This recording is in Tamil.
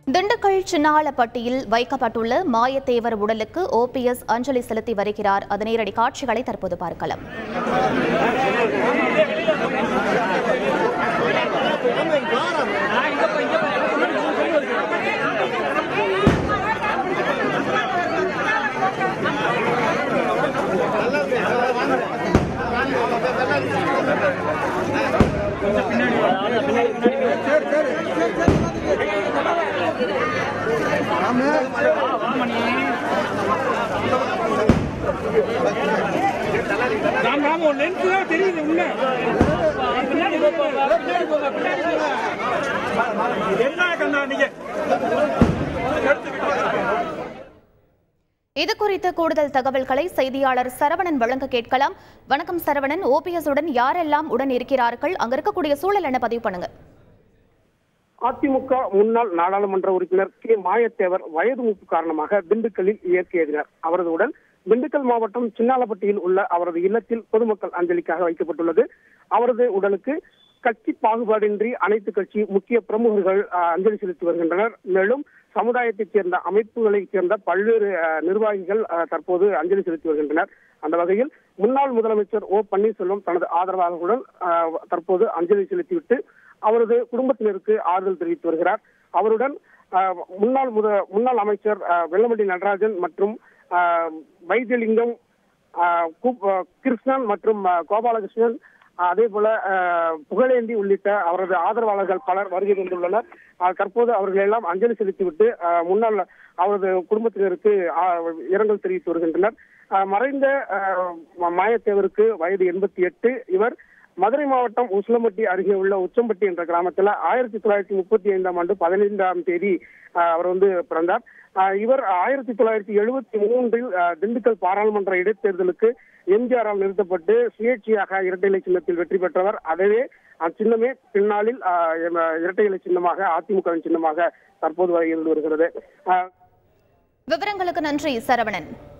திண்டுக்கல் சின்னாளப்பட்டியில் வைக்கப்பட்டுள்ள மாயத்தேவர் உடலுக்கு ஓபிஎஸ் அஞ்சலி செலுத்தி வருகிறார் அது நேரடி காட்சிகளை தற்போது பார்க்கலாம் ராம் ராம் உன் லென்ஸ் தான் தெரியுது உள்ள பின்னாடி போப்பா, பின்னாடி போங்க, பின்னாடி போங்க. என்ன கண்ணா நீங்க இது குறித்து கூடுதல் தகவல்களை செய்தியாளர் சரவணன் வழங்க கேட்கலாம் வணக்கம் சரவணன் ஓபிஎஸ் உடன் யாரெல்லாம் உடன் இருக்கிறார்கள் அங்க இருக்கக்கூடிய சூழல் என்ன பதிவு பண்ணுங்க அதிமுக முன்னாள் நாடாளுமன்ற உறுப்பினர் கே மாயத்தேவர் வயது மூப்பு காரணமாக திண்டுக்கல்லில் இயற்கை எழுதினார் அவரது உடல் திண்டுக்கல் மாவட்டம் சின்னாலப்பட்டியில் உள்ள அவரது இல்லத்தில் பொதுமக்கள் அஞ்சலிக்காக வைக்கப்பட்டுள்ளது அவரது உடலுக்கு கட்சி பாகுபாடின்றி அனைத்து கட்சி முக்கிய பிரமுகர்கள் அஹ், அஞ்சலி செலுத்தி வருகின்றனர் மேலும் சமுதாயத்தைச் சேர்ந்த அமைப்புகளைச் சேர்ந்த பல்வேறு அஹ், நிர்வாகிகள் அஹ், தற்போது அஞ்சலி செலுத்தி வருகின்றனர் அந்த வகையில் முன்னாள் முதலமைச்சர் ஓ பன்னீர்செல்வம் தனது ஆதரவாளர்களுடன் அஹ், தற்போது அஞ்சலி செலுத்திவிட்டு அவரது குடும்பத்தினருக்கு ஆறுதல் தெரிவித்து வருகிறார் அவருடன் அஹ், முன்னாள் முத முன்னாள் அமைச்சர் அஹ், வெல்லமண்டி நடராஜன் மற்றும் அஹ், வைத்தியலிங்கம் அஹ், கு- அஹ், கிருஷ்ணன் மற்றும் அஹ், கோபாலகிருஷ்ணன் அஹ், அதே போல அஹ், புகழேந்தி உள்ளிட்ட அவரது ஆதரவாளர்கள் பலர் வருகை தந்துள்ளனர் அஹ், தற்போது அவர்கள் எல்லாம் அஞ்சலி செலுத்திவிட்டு அஹ், முன்னாள் அவரது குடும்பத்தினருக்கு அஹ், இரங்கல் தெரிவித்து வருகின்றனர் அஹ், மறைந்த அஹ், மாயத்தேவருக்கு வயது எண்பத்தி எட்டு இவர் மதுரை மாவட்டம் உசிலம்பட்டி அருகே உள்ள உச்சம்பட்டி என்ற கிராமத்துல ஆயிரத்தி தொள்ளாயிரத்தி முப்பத்தி ஐந்தாம் ஆண்டு பதினைந்தாம் தேதி ஆஹ், அவர் வந்து பிறந்தார் ஆஹ், இவர் ஆயிரத்தி தொள்ளாயிரத்தி எழுபத்தி மூன்றில் ஆஹ், திண்டுக்கல் பாராளுமன்ற இடைத்தேர்தலுக்கு எம்ஜிஆரால் நிறுத்தப்பட்டு சுயேட்சையாக இரட்டை இலை சின்னத்தில் வெற்றி பெற்றவர் அதவே அச்சின்னமே பின்னாளில் ஆஹ், எம், இரட்டை இலை சின்னமாக அதிமுகவின் சின்னமாக தற்போது வரை இருந்து வருகிறது ஆஹ், விவரங்களுக்கு நன்றி சரவணன்